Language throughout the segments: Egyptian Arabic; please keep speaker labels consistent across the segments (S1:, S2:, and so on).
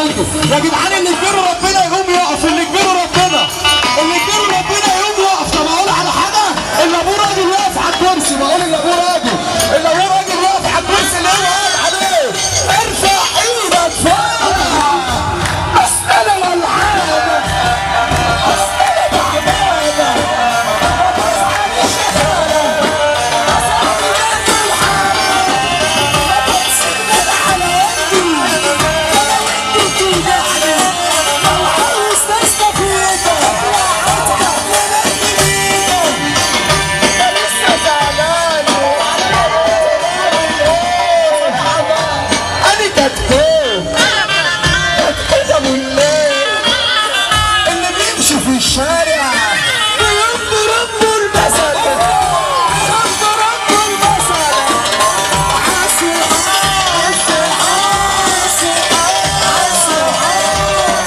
S1: يجي يا جدعان اللي كبيره ربنا يقوم يقف اللي كبيره ربنا اللي كبيره ربنا يقوم يقف طب اقول على حاجه اللي ابوه راجل يقف على الكرسي بقول اللي ابوه راجل اللي ابوه راجل يقف على الكرسي اللي هو قاعد عليه ارفع ايدك فوق اسال الالعاب اسال العباده انا كتكوت كتكوت ابو الليل اللي بيمشي في الشارع بيربوا ربوا المثل ربوا ربوا المثل عسل عسل عسل عسل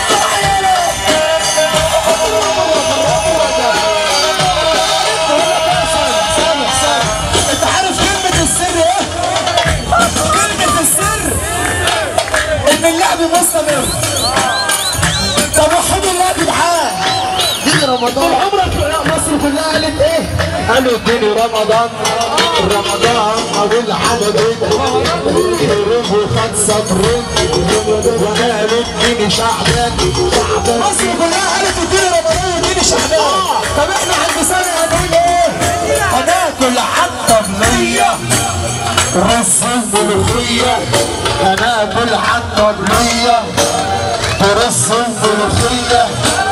S1: انت عارف كلمة السر ايه؟ كلمة السر ان اللعب مستمر طب وحد الله يا جدعان دي رمضان عمرك مصر كلها قالت ايه؟ قالوا اديني رمضان رمضان ابو الحمد هرب وخد صبرين وقالوا اديني شعبان مصر كلها قالت اديني رمضان واديني شعبان طب احنا عند سنة هنقول ايه؟ هناكل حتى بنية رز الملوخية هناكل حتى بنية رز الملوخية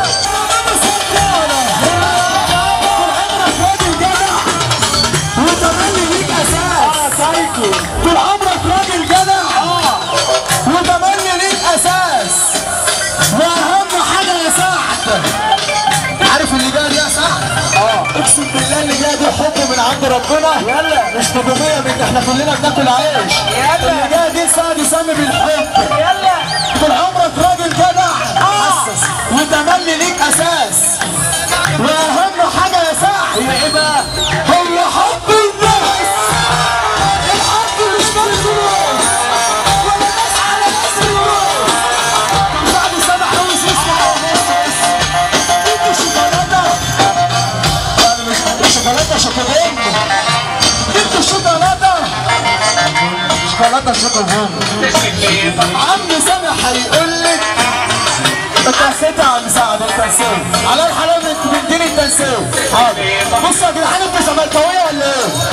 S1: وتملي ليك اساس طول عمرك راجل جدع وتملي ليك اساس واهم حاجه يا سعد عارف اللي جاي دي يا سعد اه اقسم بالله اللي جاي دي حب من عند ربنا يلا مش طبيعيه من احنا كلنا بناكل عيش يلا اللي جاي دي سعد يسمي بالحب يلا طول عمرك راجل جدع حسس وتملي ليك اساس واهم حاجه يا سعد هي ايه بقى؟ هي حب الناس الحب مش بالفلوس ولا ناس على ناس الناس بعد سبع خمس اسمع انت شوكولاته انا مش انت شوكولاته شوكولين انت شوكولاته شوكولاته شوكولين عم سامح هيقول لك التنسيق يا عم سعد التنسيق على الحلال من تديني التنسيق حاضر بصوا يا جدعان انتوا زملكاويه ولا ايه؟